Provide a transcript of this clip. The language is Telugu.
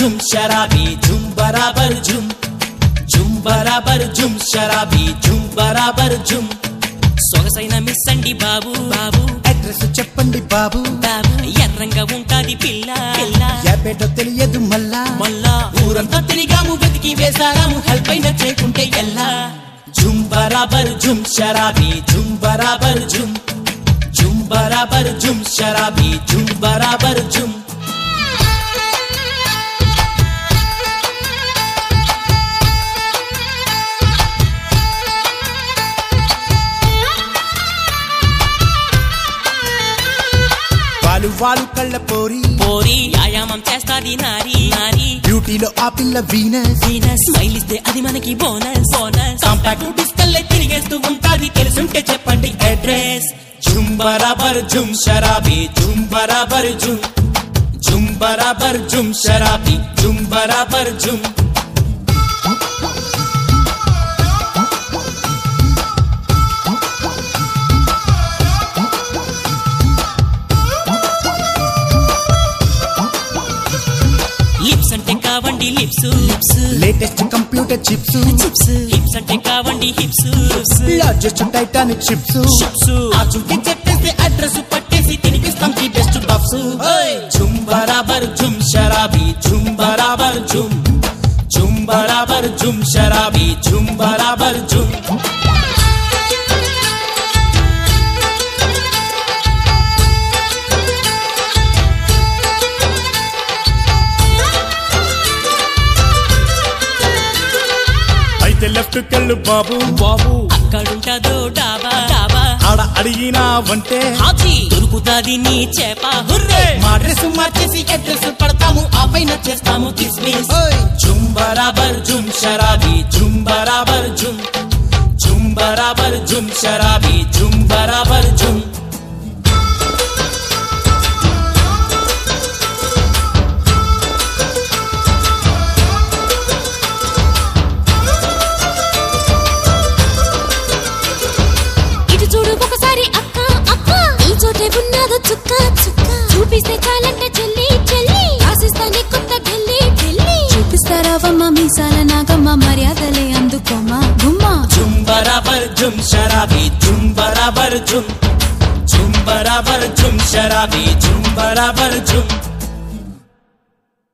జుమ్ షరాబీ జుమ్ బరాబర్ జుమ్ జుమ్ బరాబర్ జుమ్ షరాబీ జుమ్ బరాబర్ జుమ్ సొగసైన మిస్ అండి బాబు బాబు అడ్రస్ చెప్పండి బాబు బాబు ఎర్రంగా ఉంటాది పిల్ల పిల్ల ఏపేటో తెలియదు మళ్ళా మళ్ళా ఊరంతా తిరిగాము వెతికి వేసారాము హెల్ప్ అయినా చేయకుంటే ఎల్లా జుమ్ బరాబర్ జుమ్ షరాబీ జుమ్ బరాబర్ జుమ్ జుమ్ బరాబర్ జుమ్ షరాబీ జుమ్ బరాబర్ జుమ్ వాలు వాలు కళ్ళ పోరి పోరి వ్యాయామం చేస్తాది నారి నారి బ్యూటీలో ఆ పిల్ల వీనస్ వీనస్ స్మైల్ ఇస్తే అది మనకి బోనస్ బోనస్ కాంపాక్ట్ డిస్కల్లే తిరిగేస్తూ ఉంటాది తెలుసుంటే చెప్పండి అడ్రస్ జుమ్ బరాబర్ జుమ్ షరాబీ జుమ్ బరాబర్ జుమ్ జుమ్ బరాబర్ జుమ్ షరాబీ జుమ్ బరాబర్ జుమ్ లిప్స్ అంటే కావండి lips lips latest computer chips chips hips అంటే కావండి hips hips largest Titanic chips chips ఆ చుట్టి చెప్పేసి అడ్రస్ పట్టేసి తినిపిస్తాం కి బెస్ట్ బఫ్స్ జుమ్ బరాబర్ జుమ్ షరాబీ జుమ్ బరాబర్ జుమ్ జుమ్ బరాబర్ జుమ్ షరాబీ జుమ్ బరాబర్ జుమ్ అయితే లెఫ్ట్ కళ్ళు బాబు బాబు అక్కడుంటదో డాబా డాబా ఆడ అడిగినావంటే హాజీ దొరుకుతాది నీ చేప హుర్రే మా డ్రెస్ మార్చేసి అడ్రస్ పడతాము ఆ పైన చేస్తాము కిస్మిస్ ఓయ్. జుమ్ బరాబర్ జుమ్ షరాబీ జుమ్ బరాబర్ జుమ్ జుమ్ బరాబర్ జుమ్ షరాబీ జుమ్ బరాబర్ జుమ్ ఇటు చూడు ఒకసారి అక్క అక్క ఈ చోటే ఉన్నదో చుక్క చుక్క చూపిస్తే చాలంటే చెల్లి చెల్లి ఆశిస్తానే కొత్త ఢిల్లీ ఢిల్లీ చూపిస్తారావమ్మ మీసాల నాగమ్మ మర్యాదలే అందుకోమా గుమ్మ జుమ్ బరాబర్ జుమ్ షరాబీ జుమ్ బరాబర్ జుమ్ జుమ్ బరాబర్ జుమ్ షరాబీ జుమ్ బరాబర్ జుమ్